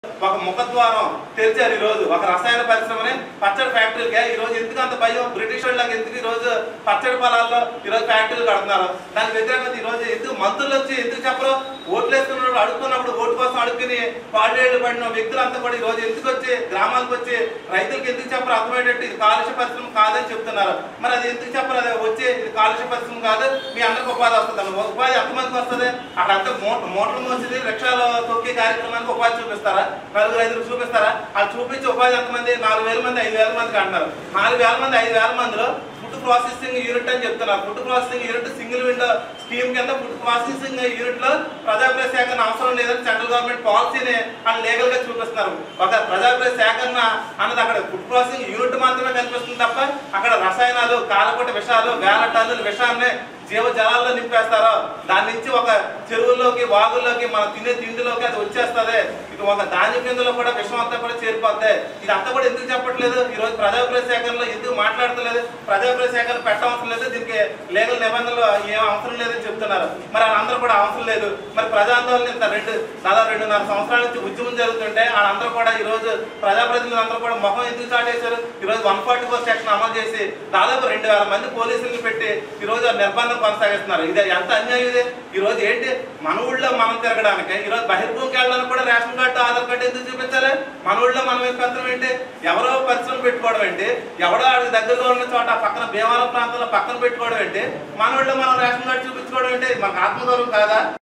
ఒక ముఖద్వారం తెరిచారు ఈ రోజు ఒక రసాయన పరిశ్రమని పచ్చడి ఫ్యాక్టరీలకే ఈ రోజు ఎందుకు అంత భయం బ్రిటిష్ వాళ్ళకి ఎందుకు ఈ రోజు పచ్చడి పొలాల్లో ఈ రోజు ఫ్యాక్టరీలు కడుతున్నారు దానికి వ్యతిరేకంగా ఈ రోజు ఎందుకు మంత్రులు వచ్చి ఎందుకు చెప్పరు ఓట్లు వేసుకున్నప్పుడు అడుక్కున్నప్పుడు ఓటు కోసం అడుక్కుని పాడేళ్ళు పడిన వ్యక్తులంతా కూడా ఈ రోజు ఎందుకు వచ్చి గ్రామాలకు వచ్చి రైతులకు ఎందుకు చెప్పరు అర్థమయ్యేటట్టు ఇది కాలుష్య పరిశ్రమ కాదని చెప్తున్నారు మరి అది ఎందుకు చెప్పరు అది వచ్చి ఇది కాలుష్య పరిశ్రమ కాదు మీ అందరికి ఉపాధి వస్తుంది అన్న ఉపాధి ఎంతమందికి వస్తుంది అక్కడ అంతా మోట మోటార్లు మోసేది రిక్షాలో తొక్కే కార్యక్రమానికి ఉపాధి చూపిస్తారా నలుగురు ఐదుగురు చూపిస్తారా అది చూపించి ఉపాధి ఎంతమంది నాలుగు వేల మంది ఐదు వేల మందికి అంటున్నారు నాలుగు వేల మంది ఐదు వేల మందిలో ఫుడ్ ప్రాసెసింగ్ యూనిట్ అని చెప్తున్నారు food processing unit single window scheme కింద ఫుడ్ ప్రాసెసింగ్ యూనిట్ లో ప్రజాప్రయ సేకరణ అవసరం లేదని సెంట్రల్ గవర్నమెంట్ పాలసీని అని లీగల్ గా చూపిస్తున్నారు ఒక ప్రజాప్రయ సేకరణ అన్నది అక్కడ ఫుడ్ ప్రాసెసింగ్ యూనిట్ మాత్రమే కనిపిస్తుంది తప్ప అక్కడ రసాయనాలు కాలపొట్టి విషాలు వేల టన్నుల విషాన్ని జీవ జలాల్లో నింపేస్తారో దాని నుంచి ఒక చెరువుల్లోకి వాగుల్లోకి మనం తినే తిండిలోకి అది వచ్చేస్తుంది ఇటు ఒక ధాన్యం కిందలో కూడా విషం అంతా కూడా చేరిపోద్ది ఇది అంతా కూడా ఎందుకు చెప్పట్లేదు ఈ రోజు ప్రజాప్రయ సేకరణలో ఎందుకు మాట్లాడతలేదు ప్రజాప్రయ సేకరణ పెట్టవసరం లేదు దీనికి లీగల్ నిబంధనలు ఏం అవసరం లేదని చెప్తున్నారు మరి వాళ్ళందరూ కూడా అవసరం లేదు మరి ప్రజాందోళన ఇంత రెండు దాదాపు రెండున్నర సంవత్సరాల నుంచి ఉద్యమం జరుగుతుంటే వాళ్ళందరూ కూడా ఈ రోజు ప్రజాప్రతినిధులు అందరూ కూడా మొహం ఎందుకు చాటేశారు ఈ రోజు వన్ ఫార్టీ ఫోర్ సెక్షన్ అమలు చేసి దాదాపు రెండు వేల మంది పోలీసులను పెట్టి ఈ రోజు ఆ నిర్బంధం కొనసాగిస్తున్నారు ఇది ఎంత అన్యాయం ఇది ఈ రోజు ఏంటి మన ఊళ్ళో మనం తిరగడానికి ఈ రోజు బహిర్భూమికి వెళ్ళడానికి కూడా రేషన్ కార్డు ఆధార్ కార్డు ఎందుకు చూపించాలి మన ఊళ్ళో మనం ఏం పెంచడం ఏంటి ఎవరో పరిశ్రమ పెట్టుకోవడం ఏంటి ఎవడో ఆడికి దగ్గరలో ఉన్న చోట పక్కన భీమవరం ప్రాంతంలో పక్కన పెట్టుకోవడం ఏంటి మన ఊళ్ళో మనం రేషన్ కార్డు చూపించుకోవడం ఏంటి మనకు ఆత్మగౌరవం కాదా